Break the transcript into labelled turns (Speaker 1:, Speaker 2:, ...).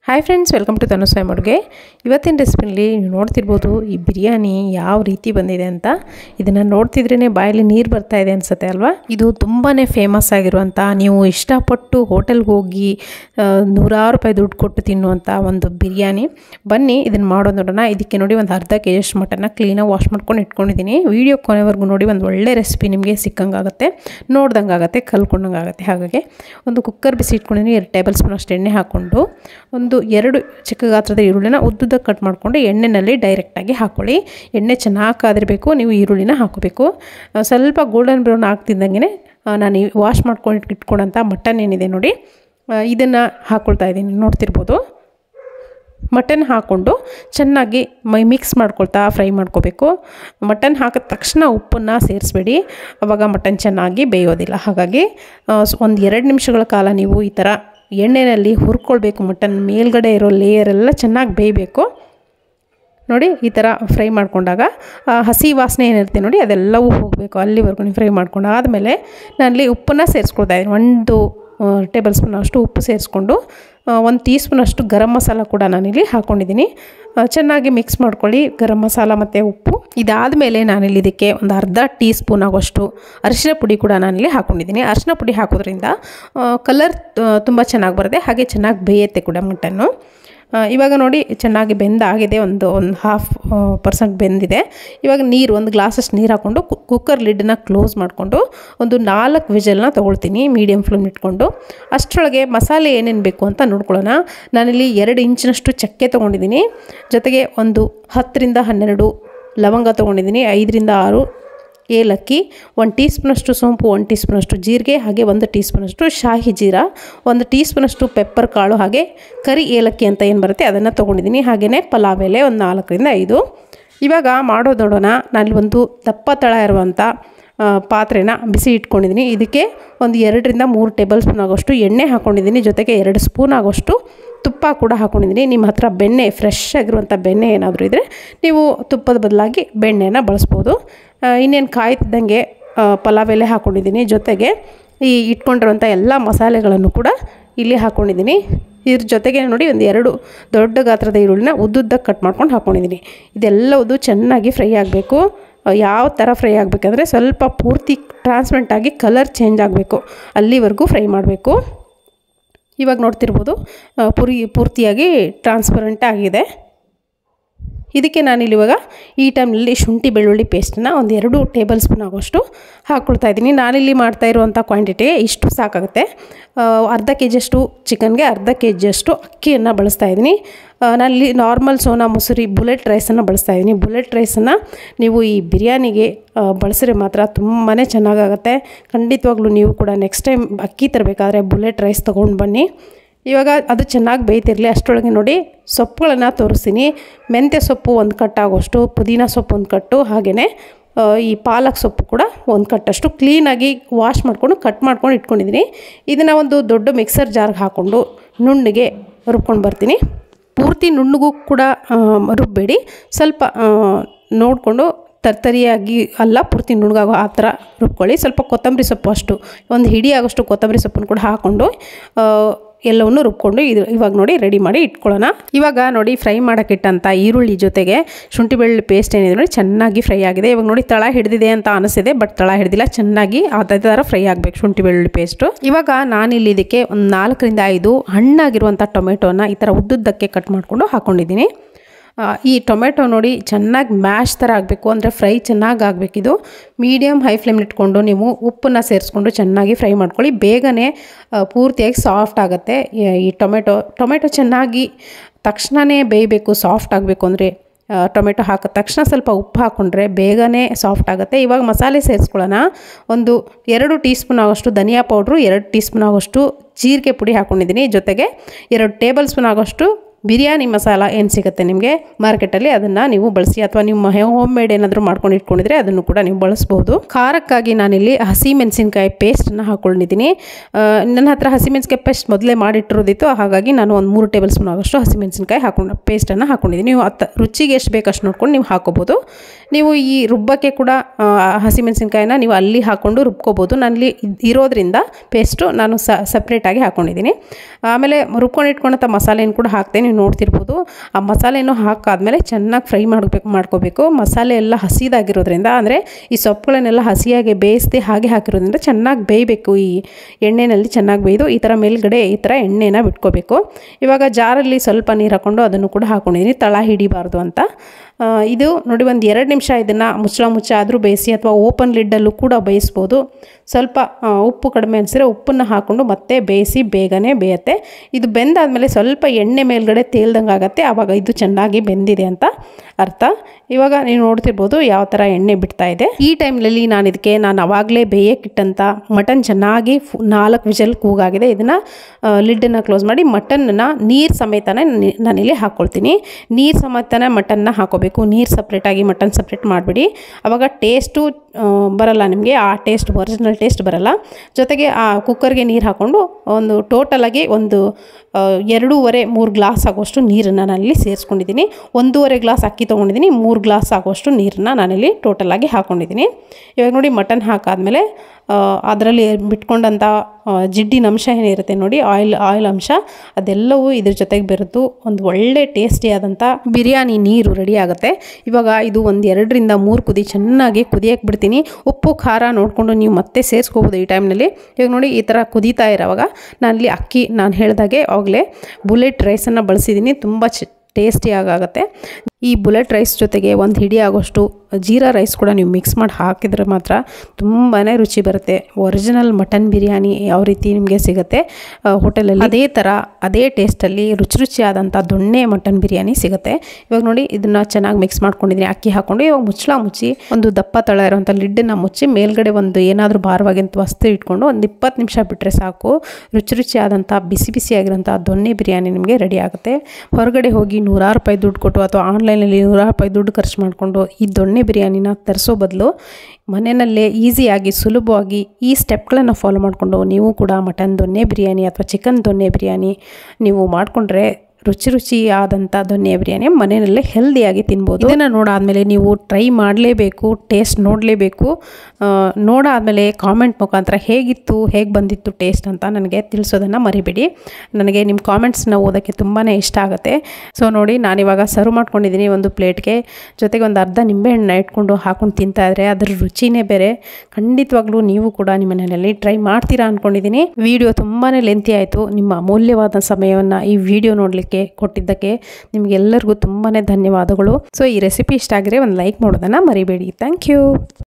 Speaker 1: hi friends welcome to Tanuswamy ಅಡುಗೆ ಇವತ್ತಿನ ರೆಸಿಪಿನಲ್ಲಿ ನೀವು ನೋಡ್ತಿರ್ಬೋದು ಈ ಬಿರಿಯಾನಿ ಯಾವ ರೀತಿ ಬಂದಿದೆ ಅಂತ ಇದನ್ನು ನೋಡ್ತಿದ್ರೇ ಬಾಯಲ್ಲಿ ನೀರು ಬರ್ತಾ ಇದೆ ಅನಿಸುತ್ತೆ ಅಲ್ವಾ ಇದು ತುಂಬಾ ಫೇಮಸ್ ಆಗಿರುವಂಥ ನೀವು ಇಷ್ಟಪಟ್ಟು ಹೋಟೆಲ್ಗೆ ಹೋಗಿ ಆ, ನೂರಾರು ರೂಪಾಯಿ ದುಡ್ಡು ಕೊಟ್ಟು ತಿನ್ನುವಂಥ ಒಂದು ಬಿರಿಯಾನಿ ಬನ್ನಿ ಇದನ್ನು ಮಾಡೋದು ನೋಡೋಣ ಇದಕ್ಕೆ ನೋಡಿ ಒಂದು ಅರ್ಧ ಕೆ ಜಿಯಷ್ಟು ಮಟನ್ನ ಕ್ಲೀನಾಗಿ ವಾಶ್ ಮಾಡ್ಕೊಂಡು ಇಟ್ಕೊಂಡಿದ್ದೀನಿ ವೀಡಿಯೋ ಕೊನೆವರೆಗೂ ನೋಡಿ ಒಂದು ಒಳ್ಳೆ ರೆಸಿಪಿ ನಿಮಗೆ ಸಿಕ್ಕಂಗಾಗುತ್ತೆ ನೋಡ್ದಂಗೆ ಆಗುತ್ತೆ ಕಲ್ಕೊಂಡಂಗೆ ಆಗುತ್ತೆ ಹಾಗಾಗಿ ಒಂದು ಕುಕ್ಕರ್ ಬಿಸಿ ಇಟ್ಕೊಂಡಿದ್ದೀನಿ ಎರಡು ಟೇಬಲ್ ಸ್ಪೂನ್ ಅಷ್ಟು ಎಣ್ಣೆ ಹಾಕ್ಕೊಂಡು ಒಂದು ಎರಡು ಚಿಕ್ಕ ಗಾತ್ರದ ಈರುಳ್ಳಿನ ಉದ್ದುದ್ದ ಕಟ್ ಮಾಡಿಕೊಂಡು ಎಣ್ಣೆಯಲ್ಲಿ ಡೈರೆಕ್ಟಾಗಿ ಹಾಕ್ಕೊಳ್ಳಿ ಎಣ್ಣೆ ಚೆನ್ನಾಗಿ ಕಾದಿರಬೇಕು ನೀವು ಈರುಳ್ಳಿನ ಹಾಕೋಬೇಕು ಆ, ಸ್ವಲ್ಪ ಗೋಲ್ಡನ್ ಬ್ರೌನ್ ಆಗ್ತಿದ್ದಂಗೆ ನಾನು ಈ ವಾಶ್ ಮಾಡ್ಕೊಂಡು ಇಟ್ಕೊಂಡಂಥ ಮಟನ್ ಏನಿದೆ ನೋಡಿ ಇದನ್ನು ಹಾಕ್ಕೊಳ್ತಾ ಇದ್ದೀನಿ ನೋಡ್ತಿರ್ಬೋದು ಮಟನ್ ಹಾಕ್ಕೊಂಡು ಚೆನ್ನಾಗಿ ಮೈ ಮಿಕ್ಸ್ ಮಾಡ್ಕೊಳ್ತಾ ಫ್ರೈ ಮಾಡ್ಕೋಬೇಕು ಮಟನ್ ಹಾಕಿದ ತಕ್ಷಣ ಉಪ್ಪನ್ನು ಸೇರಿಸ್ಬೇಡಿ ಆವಾಗ ಮಟನ್ ಚೆನ್ನಾಗಿ ಬೇಯೋದಿಲ್ಲ ಹಾಗಾಗಿ ಒಂದು ಎರಡು ನಿಮಿಷಗಳ ಕಾಲ ನೀವು ಈ ಥರ ಎಣ್ಣೆಯಲ್ಲಿ ಹುರ್ಕೊಳ್ಬೇಕು ಮಟನ್ ಮೇಲ್ಗಡೆ ಇರೋ ಲೇಯರ್ ಎಲ್ಲ ಚೆನ್ನಾಗಿ ಬೇಯಬೇಕು ನೋಡಿ ಈ ಥರ ಫ್ರೈ ಮಾಡ್ಕೊಂಡಾಗ ಆ ಹಸಿ ವಾಸನೆ ಏನಿರುತ್ತೆ ನೋಡಿ ಅದೆಲ್ಲವೂ ಹೋಗಬೇಕು ಅಲ್ಲಿವರೆಗೂ ನೀವು ಫ್ರೈ ಮಾಡ್ಕೊಂಡು ಆದಮೇಲೆ ನಾನಲ್ಲಿ ಉಪ್ಪನ್ನು ಸೇರಿಸ್ಕೊಳ್ತಾ ಇದ್ದೀನಿ ಒಂದು ಟೇಬಲ್ ಸ್ಪೂನ್ ಅಷ್ಟು ಉಪ್ಪು ಸೇರಿಸ್ಕೊಂಡು ಒಂದು ಟೀ ಸ್ಪೂನ್ ಅಷ್ಟು ಗರಂ ಮಸಾಲ ಕೂಡ ನಾನಿಲ್ಲಿ ಹಾಕ್ಕೊಂಡಿದ್ದೀನಿ ಆ, ಚೆನ್ನಾಗಿ ಮಿಕ್ಸ್ ಮಾಡ್ಕೊಳ್ಳಿ ಗರಂ ಮಸಾಲ ಮತ್ತು ಉಪ್ಪು ಇದಾದಮೇಲೆ ನಾನಿಲ್ಲಿ ಇದಕ್ಕೆ ಒಂದು ಅರ್ಧ ಟೀ ಸ್ಪೂನ್ ಆಗೋಷ್ಟು ಅರಿಶಿನ ಪುಡಿ ಕೂಡ ನಾನಿಲ್ಲಿ ಹಾಕ್ಕೊಂಡಿದ್ದೀನಿ ಅರಿಶಿನ ಪುಡಿ ಹಾಕೋದ್ರಿಂದ ಕಲರ್ ತುಂಬ ಚೆನ್ನಾಗಿ ಬರುತ್ತೆ ಹಾಗೆ ಚೆನ್ನಾಗಿ ಬೇಯುತ್ತೆ ಕೂಡ ಮಟನ್ನು ಆ, ಇವಾಗ ನೋಡಿ ಚೆನ್ನಾಗಿ ಬೆಂದಾಗಿದೆ ಒಂದು ಒಂದು ಹಾಫ್ ಪರ್ಸೆಂಟ್ ಬೆಂದಿದೆ ಇವಾಗ ನೀರು ಒಂದು ಗ್ಲಾಸಷ್ಟು ನೀರು ಹಾಕ್ಕೊಂಡು ಕು- ಕುಕ್ಕರ್ ಲಿಡ್ನ ಕ್ಲೋಸ್ ಮಾಡಿಕೊಂಡು ಒಂದು ನಾಲ್ಕು ವಿಜಲ್ನ ತೊಗೊಳ್ತೀನಿ ಮೀಡಿಯಮ್ ಫ್ಲೇಮ್ ಇಟ್ಕೊಂಡು ಅಷ್ಟರೊಳಗೆ ಮಸಾಲೆ ಏನೇನು ಬೇಕು ಅಂತ ನೋಡ್ಕೊಳ್ಳೋಣ ನಾನಿಲ್ಲಿ ಎರಡು ಇಂಚಿನಷ್ಟು ಚಕ್ಕೆ ತೊಗೊಂಡಿದ್ದೀನಿ ಜೊತೆಗೆ ಒಂದು ಹತ್ತರಿಂದ ಹನ್ನೆರಡು ಲವಂಗ ತೊಗೊಂಡಿದ್ದೀನಿ ಐದರಿಂದ ಆರು ಏಲಕ್ಕಿ ಒಂದು ಟೀ ಸ್ಪೂನಷ್ಟು ಸೋಂಪು ಒಂದು ಟೀ ಸ್ಪೂನಷ್ಟು ಜೀರಿಗೆ ಹಾಗೆ ಒಂದು ಟೀ ಸ್ಪೂನಷ್ಟು ಶಾಹಿ ಜೀರ ಒಂದು ಟೀ ಸ್ಪೂನಷ್ಟು ಪೆಪ್ಪರ್ ಕಾಳು ಹಾಗೆ ಕರಿ ಏಲಕ್ಕಿ ಅಂತ ಏನು ಬರುತ್ತೆ ಅದನ್ನು ತೊಗೊಂಡಿದ್ದೀನಿ ಹಾಗೆಯೇ ಪಲಾವ್ ಎಲೆ ಒಂದು ನಾಲ್ಕರಿಂದ ಐದು ಇವಾಗ ಮಾಡೋದು ನೋಡೋಣ ನಾನಲ್ಲಿ ಒಂದು ದಪ್ಪ ತಳ ಇರುವಂಥ ಆ, ಪಾತ್ರೆನ ಬಿಸಿ ಇಟ್ಕೊಂಡಿದ್ದೀನಿ ಇದಕ್ಕೆ ಒಂದು ಎರಡರಿಂದ ಮೂರು ಟೇಬಲ್ ಸ್ಪೂನ್ ಆಗೋಷ್ಟು ಎಣ್ಣೆ ಹಾಕ್ಕೊಂಡಿದ್ದೀನಿ ಜೊತೆಗೆ ಎರಡು ಸ್ಪೂನ್ ಆಗೋಷ್ಟು ತುಪ್ಪ ಕೂಡ ಹಾಕ್ಕೊಂಡಿದ್ದೀನಿ ನಿಮ್ಮ ಹತ್ರ ಬೆಣ್ಣೆ ಫ್ರೆಶ್ ಆಗಿರುವಂಥ ಬೆಣ್ಣೆ ಏನಾದರೂ ಇದ್ದರೆ ನೀವು ತುಪ್ಪದ ಬದಲಾಗಿ ಬೆಣ್ಣೆನ ಬಳಸ್ಬೋದು ಆ, ಇನ್ನೇನು ಕಾಯ್ತಿದ್ದಂಗೆ ಆ, ಪಲಾವ್ ಎಲೆ ಹಾಕ್ಕೊಂಡಿದ್ದೀನಿ ಜೊತೆಗೆ ಈ ಇಟ್ಕೊಂಡಿರುವಂಥ ಎಲ್ಲ ಮಸಾಲೆಗಳನ್ನು ಕೂಡ ಇಲ್ಲಿ ಹಾಕ್ಕೊಂಡಿದ್ದೀನಿ ಇದ್ರ ಜೊತೆಗೆ ನೋಡಿ ಒಂದು ಎರಡು ದೊಡ್ಡ ಗಾತ್ರದ ಈರುಳ್ಳಿನ ಉದ್ದುದ್ದ ಕಟ್ ಮಾಡ್ಕೊಂಡು ಹಾಕ್ಕೊಂಡಿದ್ದೀನಿ ಇದೆಲ್ಲವುದು ಚೆನ್ನಾಗಿ ಫ್ರೈ ಆಗಬೇಕು ಯಾವ ಥರ ಫ್ರೈ ಆಗಬೇಕಂದ್ರೆ ಸ್ವಲ್ಪ ಪೂರ್ತಿ ಟ್ರಾನ್ಸ್ಪರೆಂಟ್ ಆಗಿ ಕಲರ್ ಚೇಂಜ್ ಆಗಬೇಕು ಅಲ್ಲಿವರೆಗೂ ಫ್ರೈ ಮಾಡಬೇಕು ಇವಾಗ ನೋಡ್ತಿರ್ಬೋದು ಆ, ಪುರಿ ಪೂರ್ತಿಯಾಗಿ ಟ್ರಾನ್ಸ್ಪರೆಂಟ್ ಆಗಿದೆ ಇದಕ್ಕೆ ನಾನಿಲ್ಲಿ ಇವಾಗ ಈ ಟೈಮ್ನಲ್ಲಿ ಶುಂಠಿ ಬೆಳ್ಳುಳ್ಳಿ ಪೇಸ್ಟನ್ನ ಒಂದು ಎರಡು ಟೇಬಲ್ ಸ್ಪೂನ್ ಆಗೋಷ್ಟು ಹಾಕ್ಕೊಳ್ತಾ ಇದ್ದೀನಿ ನಾನಿಲ್ಲಿ ಮಾಡ್ತಾ ಇರುವಂಥ ಕ್ವಾಂಟಿಟಿ ಇಷ್ಟು ಸಾಕಾಗುತ್ತೆ ಆ, ಅರ್ಧ ಕೆ ಜಿಯಷ್ಟು ಚಿಕನ್ಗೆ ಅರ್ಧ ಕೆ ಜಿಯಷ್ಟು ಅಕ್ಕಿಯನ್ನು ಬಳಸ್ತಾ ಇದ್ದೀನಿ ಆ, ನಾನಿಲ್ಲಿ ನಾರ್ಮಲ್ ಸೋನಾ ಮೊಸರಿ ಬುಲೆಟ್ ರೈಸನ್ನು ಬಳಸ್ತಾ ಇದ್ದೀನಿ ಬುಲೆಟ್ ರೈಸನ್ನು ನೀವು ಈ ಬಿರಿಯಾನಿಗೆ ಆ, ಬಳಸಿದ್ರೆ ಮಾತ್ರ ತುಂಬಾ ಚೆನ್ನಾಗಾಗುತ್ತೆ ಖಂಡಿತವಾಗ್ಲೂ ನೀವು ಕೂಡ ನೆಕ್ಸ್ಟ್ ಟೈಮ್ ಅಕ್ಕಿ ತರಬೇಕಾದ್ರೆ ಬುಲೆಟ್ ರೈಸ್ ತೊಗೊಂಡು ಬನ್ನಿ ಇವಾಗ ಅದು ಚೆನ್ನಾಗಿ ಬೇಯ್ತಿರಲಿ ಅಷ್ಟರೊಳಗೆ ನೋಡಿ ಸೊಪ್ಪುಗಳನ್ನು ತೋರಿಸ್ತೀನಿ ಮೆಂತ್ಯ ಸೊಪ್ಪು ಒಂದು ಕಟ್ಟಾಗೋಷ್ಟು ಪುದೀನ ಸೊಪ್ಪು ಒಂದು ಕಟ್ಟು ಹಾಗೆಯೇ ಈ ಪಾಲಕ್ ಸೊಪ್ಪು ಕೂಡ ಒಂದು ಕಟ್ಟಷ್ಟು ಕ್ಲೀನಾಗಿ ವಾಶ್ ಮಾಡಿಕೊಂಡು ಕಟ್ ಮಾಡ್ಕೊಂಡು ಇಟ್ಕೊಂಡಿದ್ದೀನಿ ಇದನ್ನು ಒಂದು ದೊಡ್ಡ ಮಿಕ್ಸರ್ ಜಾರ್ಗೆ ಹಾಕ್ಕೊಂಡು ನುಣ್ಣಗೆ ರುಬ್ಕೊಂಡು ಬರ್ತೀನಿ ಪೂರ್ತಿ ನುಣ್ಣಗೂ ಕೂಡ ಆ, ರುಬ್ಬೇಡಿ ಸ್ವಲ್ಪ ಆ, ನೋಡಿಕೊಂಡು ತರ್ತರಿಯಾಗಿ ಅಲ್ಲ ಪೂರ್ತಿ ನುಣ್ಣಗಾಗೋ ಆ ಥರ ರುಬ್ಕೊಳ್ಳಿ ಸ್ವಲ್ಪ ಕೊತ್ತಂಬರಿ ಸೊಪ್ಪು ಅಷ್ಟು ಒಂದು ಹಿಡಿ ಆಗೋಷ್ಟು ಕೊತ್ತಂಬರಿ ಸೊಪ್ಪನ್ನು ಕೂಡ ಹಾಕ್ಕೊಂಡು ಆ, ಎಲ್ಲವನ್ನು ರುಬ್ಕೊಂಡು ಇದು ಇವಾಗ ನೋಡಿ ರೆಡಿ ಮಾಡಿ ಇಟ್ಕೊಳ್ಳೋಣ ಇವಾಗ ನೋಡಿ ಫ್ರೈ ಮಾಡೋಕ್ಕಿಟ್ಟಂಥ ಈರುಳ್ಳಿ ಜೊತೆಗೆ ಶುಂಠಿ ಬೆಳ್ಳುಳ್ಳಿ ಪೇಸ್ಟ್ ಏನಿದೆ ನೋಡಿ ಚೆನ್ನಾಗಿ ಫ್ರೈ ಆಗಿದೆ ಇವಾಗ ನೋಡಿ ತಳ ಹಿಡಿದಿದೆ ಅಂತ ಅನಿಸಿದೆ ಬಟ್ ತಳ ಹಿಡಿದಿಲ್ಲ ಚೆನ್ನಾಗಿ ಅದೇ ಥರ ಫ್ರೈ ಆಗಬೇಕು ಶುಂಠಿ ಬೆಳ್ಳುಳ್ಳಿ ಪೇಸ್ಟು ಇವಾಗ ನಾನಿಲ್ಲಿ ಇದಕ್ಕೆ ಒಂದು ನಾಲ್ಕರಿಂದ ಐದು ಹಣ್ಣಾಗಿರುವಂಥ ಟೊಮೆಟೊನ ಈ ಥರ ಉದ್ದುದ್ದಕ್ಕೆ ಕಟ್ ಮಾಡಿಕೊಂಡು ಹಾಕ್ಕೊಂಡಿದ್ದೀನಿ ಆ, ಈ ಟೊಮೆಟೊ ನೋಡಿ ಚೆನ್ನಾಗಿ ಮ್ಯಾಶ್ ಥರ ಆಗಬೇಕು ಅಂದರೆ ಫ್ರೈ ಚೆನ್ನಾಗಿ ಆಗಬೇಕಿದು ಮೀಡಿಯಮ್ ಹೈ ಫ್ಲೇಮ್ ಇಟ್ಕೊಂಡು ನೀವು ಉಪ್ಪನ್ನು ಸೇರಿಸ್ಕೊಂಡು ಚೆನ್ನಾಗಿ ಫ್ರೈ ಮಾಡ್ಕೊಳ್ಳಿ ಬೇಗನೆ ಆ, ಪೂರ್ತಿಯಾಗಿ ಸಾಫ್ಟ್ ಆಗುತ್ತೆ ಈ- ಈ ಟೊಮೆಟೊ ಟೊಮೆಟೊ ಚೆನ್ನಾಗಿ ತಕ್ಷಣವೇ ಬೇಯಬೇಕು ಸಾಫ್ಟ್ ಆಗಬೇಕು ಅಂದರೆ ಟೊಮೆಟೊ ಹಾಕಿದ ತಕ್ಷಣ ಸ್ವಲ್ಪ ಉಪ್ಪು ಹಾಕ್ಕೊಂಡ್ರೆ ಬೇಗನೆ ಸಾಫ್ಟ್ ಆಗುತ್ತೆ ಇವಾಗ ಮಸಾಲೆ ಸೇರಿಸ್ಕೊಳ್ಳೋಣ ಒಂದು ಎರಡು ಟೀ ಸ್ಪೂನ್ ಆಗೋಷ್ಟು ಧನಿಯಾ ಪೌಡ್ರು ಎರಡು ಟೀ ಸ್ಪೂನ್ ಆಗೋಷ್ಟು ಜೀರಿಗೆ ಪುಡಿ ಹಾಕ್ಕೊಂಡಿದ್ದೀನಿ ಜೊತೆಗೆ ಎರಡು ಟೇಬಲ್ ಸ್ಪೂನ್ ಆಗೋಷ್ಟು ಬಿರಿಯಾನಿ ಮಸಾಲ ಏನು ಸಿಗುತ್ತೆ ನಿಮಗೆ ಮಾರ್ಕೆಟಲ್ಲಿ ಅದನ್ನು ನೀವು ಬಳಸಿ ಅಥವಾ ನೀವು ಹೋಮ್ ಮೇಡ್ ಏನಾದರೂ ಮಾಡ್ಕೊಂಡು ಇಟ್ಕೊಂಡಿದ್ರೆ ಅದನ್ನು ಕೂಡ ನೀವು ಬಳಸ್ಬೋದು ಖಾರಕ್ಕಾಗಿ ನಾನಿಲ್ಲಿ ಹಸಿ ಮೆಣಸಿನ್ಕಾಯಿ ಪೇಸ್ಟನ್ನು ಹಾಕ್ಕೊಂಡಿದ್ದೀನಿ ಆ, ನನ್ನ ಹತ್ರ ಹಸಿಮೆಣಸಿನ್ಕಾಯಿ ಪೇಸ್ಟ್ ಮೊದಲೇ ಮಾಡಿಟ್ಟಿರೋದಿತ್ತು ಹಾಗಾಗಿ ನಾನು ಒಂದು ಮೂರು ಟೇಬಲ್ ಸ್ಪೂನ್ ಆಗೋಷ್ಟು ಹಸಿಮೆಣಸಿನ್ಕಾಯಿ ಹಾಕೊಂಡು ಪೇಸ್ಟನ್ನು ಹಾಕ್ಕೊಂಡಿದ್ದೀನಿ ನೀವು ಹತ್ತು ರುಚಿಗೆ ಎಷ್ಟು ಬೇಕು ಅಷ್ಟು ನೋಡ್ಕೊಂಡು ನೀವು ಹಾಕೋಬೋದು ನೀವು ಈ ರುಬ್ಬಕ್ಕೆ ಕೂಡ ಆ, ಹಸಿಮೆಣಸಿನ್ಕಾಯಿನ ನೀವು ಅಲ್ಲಿ ಹಾಕ್ಕೊಂಡು ರುಬ್ಕೋಬೋದು ನಾನಲ್ಲಿ ಇದ್- ಇರೋದ್ರಿಂದ ಪೇಸ್ಟು ನಾನು ಸ ಸಪ್ರೇಟಾಗಿ ಹಾಕ್ಕೊಂಡಿದ್ದೀನಿ ಆಮೇಲೆ ರುಬ್ಕೊಂಡು ಇಟ್ಕೊಂಡಂಥ ಮಸಾಲೆಯನ್ನು ಕೂಡ ಹಾಕ್ತೆ ನೀವು ನೋಡ್ತಿರ್ಬೋದು ಆ ಮಸಾಲೆನೂ ಹಾಕಾದ್ಮೇಲೆ ಚೆನ್ನಾಗಿ ಫ್ರೈ ಮಾಡಬೇಕು ಮಾಡ್ಕೋಬೇಕು ಮಸಾಲೆ ಎಲ್ಲ ಹಸಿದಾಗಿರೋದ್ರಿಂದ ಅಂದರೆ ಈ ಸೊಪ್ಪುಗಳನ್ನೆಲ್ಲ ಹಸಿಯಾಗಿ ಬೇಯಿಸದೆ ಹಾಗೆ ಹಾಕಿರೋದ್ರಿಂದ ಚೆನ್ನಾಗಿ ಬೇಯಬೇಕು ಈ ಎಣ್ಣೆಯಲ್ಲಿ ಚೆನ್ನಾಗಿ ಬೇಯ್ದು ಈ ಥರ ಮೇಲ್ಗಡೆ ಈ ಥರ ಎಣ್ಣೆನ ಬಿಟ್ಕೋಬೇಕು ಇವಾಗ ಜಾರಲ್ಲಿ ಸ್ವಲ್ಪ ನೀರು ಹಾಕ್ಕೊಂಡು ಅದನ್ನು ಕೂಡ ಹಾಕ್ಕೊಂಡಿದ್ದೀನಿ ತಳ ಹಿಡಿಬಾರ್ದು ಅಂತ ಆ, ಇದು ನೋಡಿ ಒಂದು ಎರಡು ನಿಮಿಷ ಇದನ್ನು ಮುಚ್ಚಳ ಮುಚ್ಚ ಆದರೂ ಬೇಯಿಸಿ ಅಥವಾ ಓಪನ್ ಲಿಡ್ಡಲ್ಲೂ ಕೂಡ ಬೇಯಿಸ್ಬೋದು ಸ್ವಲ್ಪ ಆ, ಉಪ್ಪು ಕಡಿಮೆ ಅನಿಸಿದ್ರೆ ಉಪ್ಪನ್ನು ಹಾಕ್ಕೊಂಡು ಮತ್ತೆ ಬೇಯಿಸಿ ಬೇಗನೆ ಬೇಯುತ್ತೆ ಇದು ಬೆಂದಾದಮೇಲೆ ಸ್ವಲ್ಪ ಎಣ್ಣೆ ಮೇಲ್ಗಡೆ ತೇಲ್ದಂಗೆ ಆಗುತ್ತೆ ಆವಾಗ ಇದು ಚೆನ್ನಾಗಿ ಬೆಂದಿದೆ ಅಂತ ಅರ್ಥ ಇವಾಗ ನೀವು ನೋಡ್ತಿರ್ಬೋದು ಯಾವ ಥರ ಎಣ್ಣೆ ಬಿಡ್ತಾ ಇದೆ ಈ ಟೈಮ್ನಲ್ಲಿ ನಾನು ಇದಕ್ಕೆ ನಾನು ಅವಾಗಲೇ ಬೇಯಕ್ಕಿಟ್ಟಂಥ ಮಟನ್ ಚೆನ್ನಾಗಿ ಫು ನಾಲ್ಕು ವಿಜಲ್ ಕೂಗಾಗಿದೆ ಇದನ್ನು ಲಿಡ್ಡನ್ನು ಕ್ಲೋಸ್ ಮಾಡಿ ಮಟನ್ನ ನೀರು ಸಮೇತನೇ ನಿ- ನಾನಿಲ್ಲಿ ಹಾಕ್ಕೊಳ್ತೀನಿ ನೀರು ಸಮೇತನೇ ಮಟನ್ನ ಹಾಕೋಬೇಕು ನೀರು ಸಪ್ರೇಟಾಗಿ ಮಟನ್ ಸಪ್ರೇಟ್ ಮಾಡಿಬಿಡಿ ಆವಾಗ ಟೇಸ್ಟು ಬರಲ್ಲ ನಿಮಗೆ ಆ ಟೇಸ್ಟ್ ಒರಿಜಿನಲ್ ಟೇಸ್ಟ್ ಬರಲ್ಲ ಜೊತೆಗೆ ಆ ಕುಕ್ಕರ್ಗೆ ನೀರು ಹಾಕ್ಕೊಂಡು ಒಂದು ಟೋಟಲಾಗಿ ಒಂದು ಆ, ಎರಡೂವರೆ ಮೂರು ಗ್ಲಾಸ್ ಆಗುವಷ್ಟು ನೀರನ್ನು ನಾನಿಲ್ಲಿ ಸೇರಿಸ್ಕೊಂಡಿದ್ದೀನಿ ಒಂದೂವರೆ ಗ್ಲಾಸ್ ಅಕ್ಕಿ ತೊಗೊಂಡಿದ್ದೀನಿ ಮೂರು ಗ್ಲಾಸ್ ಆಗುವಷ್ಟು ನೀರನ್ನು ನಾನಿಲ್ಲಿ ಟೋಟಲಾಗಿ ಹಾಕ್ಕೊಂಡಿದ್ದೀನಿ ಇವಾಗ ನೋಡಿ ಮಟನ್ ಹಾಕಾದ್ಮೇಲೆ ಅದರಲ್ಲಿ ಬಿಟ್ಕೊಂಡಂಥ ಆ, ಜಿಡ್ಡಿನ ಅಂಶ ಏನಿರುತ್ತೆ ನೋಡಿ ಆಯಿಲ್ ಆಯಿಲ್ ಅಂಶ ಅದೆಲ್ಲವೂ ಇದ್ರ ಜೊತೆಗೆ ಬೆರೆತು ಒಂದು ಒಳ್ಳೆ ಟೇಸ್ಟಿಯಾದಂಥ ಬಿರಿಯಾನಿ ನೀರು ರೆಡಿ ಆಗುತ್ತೆ ಇವಾಗ ಇದು ಒಂದು ಎರಡರಿಂದ ಮೂರು ಕುದಿ ಚೆನ್ನಾಗಿ ಕುದಿಯಕ್ಕೆ ಬಿಡ್ತೀನಿ ಉಪ್ಪು ಖಾರ ನೋಡಿಕೊಂಡು ನೀವು ಮತ್ತೆ ಸೇರಿಸ್ಕೋಬೋದು ಈ ಟೈಮ್ನಲ್ಲಿ ಇವಾಗ ನೋಡಿ ಈ ಥರ ಕುದೀತಾ ಇರೋವಾಗ ನಾನಲ್ಲಿ ಅಕ್ಕಿ ನಾನು ಹೇಳ್ದಾಗೆ ಆವಾಗಲೇ ಬುಲೆಟ್ ರೈಸನ್ನು ಬಳಸಿದ್ದೀನಿ ತುಂಬ ಚ ಟೇಸ್ಟಿಯಾಗುತ್ತೆ ಈ ಬುಲೆಟ್ ರೈಸ್ ಜೊತೆಗೆ ಒಂದು ಹಿಡಿ ಆಗೋಷ್ಟು ಜೀರಾ ರೈಸ್ ಕೂಡ ನೀವು ಮಿಕ್ಸ್ ಮಾಡಿ ಹಾಕಿದ್ರೆ ಮಾತ್ರ ತುಂಬಾ ರುಚಿ ಬರುತ್ತೆ ಒರಿಜಿನಲ್ ಮಟನ್ ಬಿರಿಯಾನಿ ಯಾವ ರೀತಿ ನಿಮಗೆ ಸಿಗುತ್ತೆ ಹೋಟೆಲಲ್ಲಿ ಅದೇ ಥರ ಅದೇ ಟೇಸ್ಟಲ್ಲಿ ರುಚಿ ರುಚಿಯಾದಂಥ ದೊಣ್ಣೆ ಮಟನ್ ಬಿರಿಯಾನಿ ಸಿಗುತ್ತೆ ಇವಾಗ ನೋಡಿ ಇದನ್ನು ಚೆನ್ನಾಗಿ ಮಿಕ್ಸ್ ಮಾಡ್ಕೊಂಡಿದ್ದೀನಿ ಅಕ್ಕಿ ಹಾಕ್ಕೊಂಡು ಇವಾಗ ಮುಚ್ಚಳ ಮುಚ್ಚಿ ಒಂದು ದಪ್ಪ ತಳ ಇರೋವಂಥ ಲಿಡ್ಡನ್ನು ಮುಚ್ಚಿ ಮೇಲ್ಗಡೆ ಒಂದು ಏನಾದರೂ ಭಾರವಾಗಿಂತ ವಸ್ತು ಇಟ್ಕೊಂಡು ಒಂದು ಇಪ್ಪತ್ತು ನಿಮಿಷ ಬಿಟ್ಟರೆ ಸಾಕು ರುಚಿ ರುಚಿಯಾದಂಥ ಬಿಸಿ ಬಿಸಿಯಾಗಿರೋಂಥ ದೊಣ್ಣೆ ಬಿರಿಯಾನಿ ನಿಮಗೆ ರೆಡಿ ಆಗುತ್ತೆ ಹೊರಗಡೆ ಹೋಗಿ ನೂರಾರು ರೂಪಾಯಿ ದುಡ್ಡು ಕೊಟ್ಟು ಅಥವಾ ಆನ್ಲೈನಲ್ಲಿ ನೂರಾರು ರೂಪಾಯಿ ದುಡ್ಡು ಖರ್ಚು ಮಾಡಿಕೊಂಡು ಈ ದೊಣ್ಣೆ ಬಿರಿಯಾನಿನ ತರಿಸೋ ಬದಲು ಮನೆಯಲ್ಲೇ ಈಸಿಯಾಗಿ ಸುಲಭವಾಗಿ ಈ ಸ್ಟೆಪ್ಗಳನ್ನು ಫಾಲೋ ಮಾಡಿಕೊಂಡು ನೀವು ಕೂಡ ಮಟನ್ ದೊಣ್ಣೆ ಬಿರಿಯಾನಿ ಅಥವಾ ಚಿಕನ್ ದೊಣ್ಣೆ ಬಿರಿಯಾನಿ ನೀವು ಮಾಡಿಕೊಂಡ್ರೆ ರುಚಿ ರುಚಿಯಾದಂಥ ದೊಣ್ಣೆ ಬಿರಿಯಾನಿ ಮನೆಯಲ್ಲೇ ಹೆಲ್ದಿಯಾಗಿ ತಿನ್ಬೋದು ಇದನ್ನು ನೋಡಾದ್ಮೇಲೆ ನೀವು ಟ್ರೈ ಮಾಡಲೇಬೇಕು ಟೇಸ್ಟ್ ನೋಡಲೇಬೇಕು ನೋಡಾದ್ಮೇಲೆ ಕಾಮೆಂಟ್ ಮುಖಾಂತರ ಹೇಗಿತ್ತು ಹೇಗೆ ಬಂದಿತ್ತು ಟೇಸ್ಟ್ ಅಂತ ನನಗೆ ತಿಳಿಸೋದನ್ನು ಮರಿಬೇಡಿ ನನಗೆ ನಿಮ್ಮ ಕಾಮೆಂಟ್ಸ್ನ ಓದೋಕ್ಕೆ ತುಂಬಾ ಇಷ್ಟ ಆಗುತ್ತೆ ಸೊ ನೋಡಿ ನಾನಿವಾಗ ಸರ್ವ್ ಮಾಡ್ಕೊಂಡಿದ್ದೀನಿ ಒಂದು ಪ್ಲೇಟ್ಗೆ ಜೊತೆಗೆ ಒಂದು ಅರ್ಧ ನಿಂಬೆಹಣ್ಣು ಇಟ್ಕೊಂಡು ಹಾಕೊಂಡು ತಿಂತಾ ಇದ್ರೆ ಅದ್ರ ರುಚಿನೇ ಬೇರೆ ಖಂಡಿತವಾಗ್ಲೂ ನೀವು ಕೂಡ ನಿಮ್ಮ ಮನೆಯಲ್ಲಿ ಟ್ರೈ ಮಾಡ್ತೀರಾ ಅಂದ್ಕೊಂಡಿದ್ದೀನಿ ವಿಡಿಯೋ ತುಂಬಾ ಲೆಂತಿ ಆಯಿತು ನಿಮ್ಮ ಅಮೂಲ್ಯವಾದ ಸಮಯವನ್ನು ಈ ವಿಡಿಯೋ ನೋಡಲಿಕ್ಕೆ ಕೊಟ್ಟಿದ್ದಕ್ಕೆ ನಿಮಗೆಲ್ಲರಿಗೂ ತುಂಬಾ ಧನ್ಯವಾದಗಳು ಸೊ ಈ ರೆಸಿಪಿ ಇಷ್ಟ ಆಗಿದ್ರೆ ಒಂದು ಲೈಕ್ ಮಾಡೋದನ್ನು ಮರಿಬೇಡಿ ಥ್ಯಾಂಕ್ ಯು